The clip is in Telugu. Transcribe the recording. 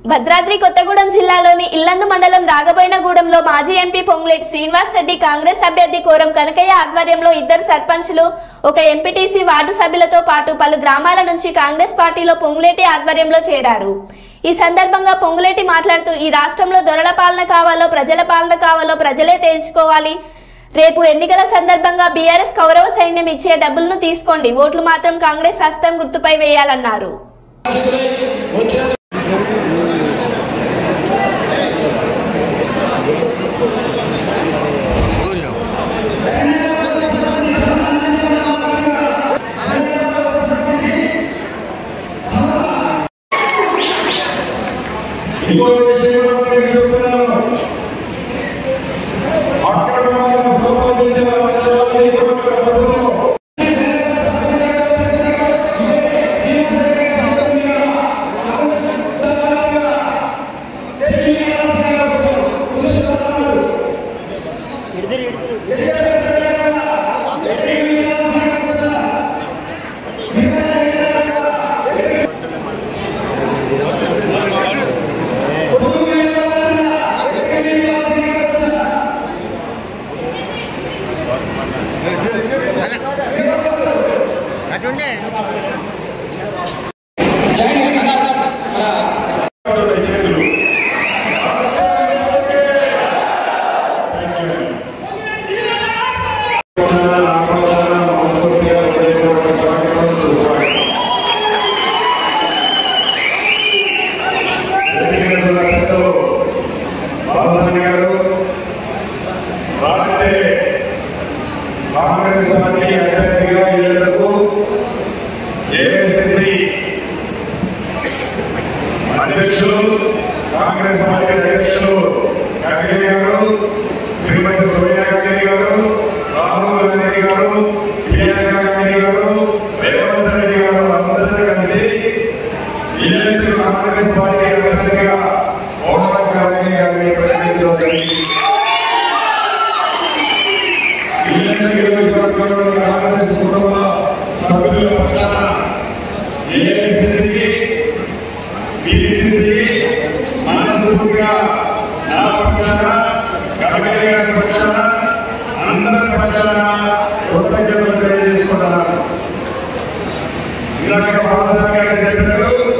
భద్రాద్రి కొత్తగూడెం జిల్లాలోని ఇల్లందు మండలం రాగబోయినగూడెంలో మాజీ ఎంపీ పొంగులేటి శ్రీనివాస్ రెడ్డి కాంగ్రెస్ అభ్యర్థి కోరం కనకయ్య ఆధ్వర్యంలో ఇద్దరు సర్పంచులు ఒక ఎంపీటీసీ వార్డు సభ్యులతో పాటు పలు గ్రామాల నుంచి కాంగ్రెస్ పార్టీలో పొంగులేటి ఆధ్వర్యంలో చేరారు ఈ సందర్భంగా పొంగులేటి మాట్లాడుతూ ఈ రాష్ట్రంలో దొరల పాలన కావాలో ప్రజల పాలన కావాలో ప్రజలే తేల్చుకోవాలి రేపు ఎన్నికల సందర్భంగా బీఆర్ఎస్ కౌరవ సైన్యం ఇచ్చే డబ్బులను తీసుకోండి ఓట్లు మాత్రం కాంగ్రెస్ హస్తం గుర్తుపై వేయాలన్నారు ఇంకో విషయం కూడా మీకు చెప్తున్నాను అక్రమంగా సంపాదించిన లక్షలాది కోట్ల డబ్బులు చేతులు కాంగ్రెస్ పార్టీ అభ్యర్థిగా ఇళ్లకు ఏఐసిసి అధ్యక్షులు కాంగ్రెస్ పార్టీ అధ్యక్షులు ఖర్గే గారు శ్రీమతి సోనియా గాంధీ గారు రాహుల్ గాంధీ గారు ప్రియాంక గాంధీ గారు రేవంత్ రెడ్డి గారు అందరూ కలిసి ఇల్లు కాంగ్రెస్ పార్టీ అభ్యర్థిగా ఓటర్ ఖర్గే గారిని ప్రకటించడం జరిగింది ఇల్లు నియోజకవర్గంలో కాంగ్రెస్ కుటుంబ సభ్యుల పక్షాన ఏఐసిసికి బీసీసీ మనస్ఫూర్తిగా నా పక్షాన గడగడి గారి పక్షాన అందరి పక్షాన కృతజ్ఞతలు తెలియజేసుకుంటున్నాను ఇలాగ బాలసారి గారు చెప్పినట్టు